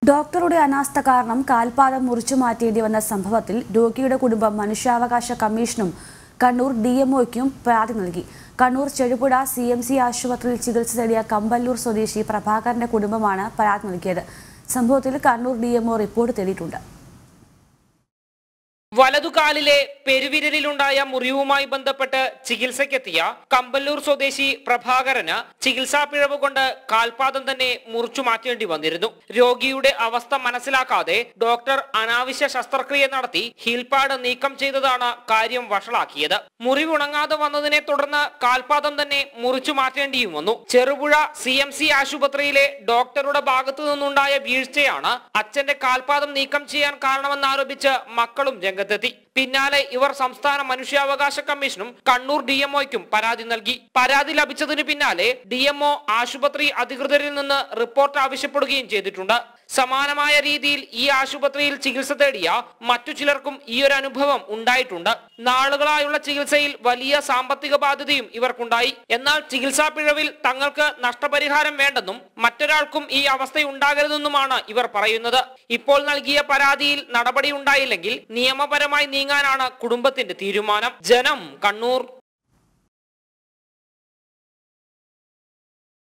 ഡോക്ടറുടെ അനാസ്ഥ കാരണം കാൽപാദം മുറിച്ചു മാറ്റേണ്ടി വന്ന സംഭവത്തിൽ രോഗിയുടെ കുടുംബം മനുഷ്യാവകാശ കമ്മീഷനും കണ്ണൂർ ഡി എംഒയ്ക്കും പരാതി നൽകി Kannur Cherupuzha C M C ആശുപത്രിയിൽ ചികിത്സ തേടിയ കമ്പല്ലൂർ സ്വദേശി പ്രഭാകരന്റെ കുടുംബമാണ് പരാതി നൽകിയത് സംഭവത്തിൽ കണ്ണൂർ ഡി എംഒ റിപ്പോർട്ട് തേടിയിട്ടുണ്ട് വലതുകാലിലെ പെരുവിരലിലുണ്ടായ മുറിവുമായി ബന്ധപ്പെട്ട് ചികിത്സയ്ക്കെത്തിയ കമ്പല്ലൂർ സ്വദേശി പ്രഭാകരന് ചികിത്സാ പിഴവ് കൊണ്ട് കാൽപാദം തന്നെ മുറിച്ചു മാറ്റേണ്ടി വന്നിരുന്നു രോഗിയുടെ അവസ്ഥ മനസ്സിലാക്കാതെ ഡോക്ടർ അനാവശ്യ ശസ്ത്രക്രിയ നടത്തി ഹീൽപാഡ് നീക്കം ചെയ്തതാണ് കാര്യം വഷളാക്കിയത് മുറിവുണങ്ങാതെ വന്നതിനെ തുടർന്ന് കാൽപാദം തന്നെ മുറിച്ചു മാറ്റേണ്ടിയും വന്നു ചെറുപുഴ സി എം സി ആശുപത്രിയിലെ ഡോക്ടറുടെ ഭാഗത്തു നിന്നുണ്ടായ വീഴ്ചയാണ് അച്ഛന്റെ കാൽപാദം നീക്കം ചെയ്യാൻ കാരണമെന്നാരോപിച്ച് മക്കളും രംഗത്തെത്തി പിന്നാലെ ഇവർ സംസ്ഥാന മനുഷ്യാവകാശ കമ്മീഷനും കണ്ണൂർ ഡി എംഒയ്ക്കും പരാതി നൽകി പരാതി ലഭിച്ചതിന് പിന്നാലെ ഡി എംഒ ആശുപത്രി അധികൃതരിൽ നിന്ന് റിപ്പോർട്ട് ആവശ്യപ്പെടുകയും ചെയ്തിട്ടുണ്ട് സമാനമായ രീതിയിൽ ഈ ആശുപത്രിയിൽ ചികിത്സ തേടിയ മറ്റു ചിലർക്കും ഈ ഒരു അനുഭവം ഉണ്ടായിട്ടുണ്ട് നാളുകളായുള്ള ചികിത്സയിൽ വലിയ സാമ്പത്തിക ബാധ്യതയും ഇവർക്കുണ്ടായി എന്നാൽ ചികിത്സാ പിഴവിൽ തങ്ങൾക്ക് നഷ്ടപരിഹാരം വേണ്ടെന്നും മറ്റൊരാൾക്കും ഈ അവസ്ഥയുണ്ടാകരുതെന്നുമാണ് ഇവർ പറയുന്നത് ഇപ്പോൾ നൽകിയ പരാതിയിൽ നടപടി ഉണ്ടായില്ലെങ്കിൽ നിയമപരമായി നീങ്ങാനാണ് കുടുംബത്തിന്റെ തീരുമാനം ജനം കണ്ണൂർ